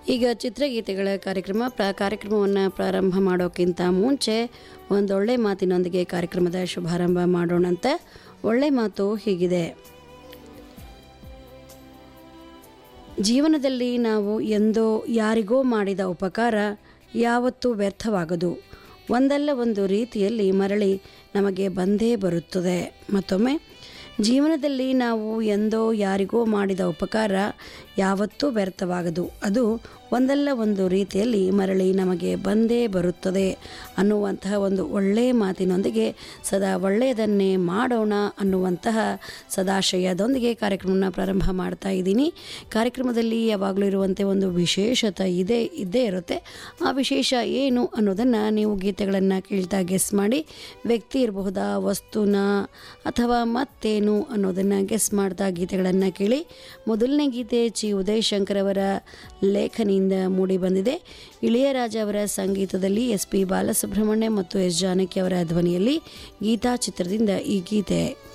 ಈಗ ಚಿತ್ರಗೀತೆಗಳ ಕಾರ್ಯಕ್ರಮ ಪ್ರ ಕಾರ್ಯಕ್ರಮವನ್ನು ಪ್ರಾರಂಭ ಮಾಡೋಕ್ಕಿಂತ ಮುಂಚೆ ಒಂದೊಳ್ಳೆ ಮಾತಿನೊಂದಿಗೆ ಕಾರ್ಯಕ್ರಮದ ಶುಭಾರಂಭ ಮಾಡೋಣಂತ ಒಳ್ಳೆ ಮಾತು ಹೀಗಿದೆ ಜೀವನದಲ್ಲಿ ನಾವು ಎಂದೋ ಯಾರಿಗೋ ಮಾಡಿದ ಉಪಕಾರ ಯಾವತ್ತೂ ವ್ಯರ್ಥವಾಗದು ಒಂದಲ್ಲ ಒಂದು ರೀತಿಯಲ್ಲಿ ಮರಳಿ ನಮಗೆ ಬಂದೇ ಬರುತ್ತದೆ ಮತ್ತೊಮ್ಮೆ ಜೀವನದಲ್ಲಿ ನಾವು ಎಂದೋ ಯಾರಿಗೋ ಮಾಡಿದ ಉಪಕಾರ ಯಾವತ್ತೂ ವ್ಯರ್ಥವಾಗದು ಅದು ಒಂದಲ್ಲ ಒಂದು ರೀತಿಯಲ್ಲಿ ಮರಳಿ ನಮಗೆ ಬಂದೇ ಬರುತ್ತದೆ ಅನ್ನುವಂತಹ ಒಂದು ಒಳ್ಳೆಯ ಮಾತಿನೊಂದಿಗೆ ಸದಾ ಒಳ್ಳೆಯದನ್ನೇ ಮಾಡೋಣ ಅನ್ನುವಂತಹ ಸದಾಶಯದೊಂದಿಗೆ ಕಾರ್ಯಕ್ರಮವನ್ನು ಪ್ರಾರಂಭ ಮಾಡ್ತಾ ಇದ್ದೀನಿ ಕಾರ್ಯಕ್ರಮದಲ್ಲಿ ಯಾವಾಗಲೂ ಇರುವಂತೆ ಒಂದು ವಿಶೇಷತೆ ಇದೆ ಇದ್ದೇ ಇರುತ್ತೆ ಆ ವಿಶೇಷ ಏನು ಅನ್ನೋದನ್ನು ನೀವು ಗೀತೆಗಳನ್ನು ಕೇಳ್ತಾ ಗೆಸ್ ಮಾಡಿ ವ್ಯಕ್ತಿ ಇರಬಹುದಾ ವಸ್ತುನ ಅಥವಾ ಮತ್ತೇನು ಅನ್ನೋದನ್ನು ಗೆಸ್ ಮಾಡ್ತಾ ಗೀತೆಗಳನ್ನು ಕೇಳಿ ಮೊದಲನೇ ಗೀತೆ ಚಿ ಉದಯ್ ಶಂಕರ್ ಅವರ ಲೇಖನಿಯಿಂದ ಮೂಡಿ ಬಂದಿದೆ ಇಳೆಯರಾಜ ಅವರ ಸಂಗೀತದಲ್ಲಿ ಎಸ್ ಪಿ ಬಾಲಸುಬ್ರಹ್ಮಣ್ಯ ಮತ್ತು ಎಸ್ ಜಾನಕಿ ಅವರ ಧ್ವನಿಯಲ್ಲಿ ಗೀತಾ ಚಿತ್ರದಿಂದ ಈ ಗೀತೆ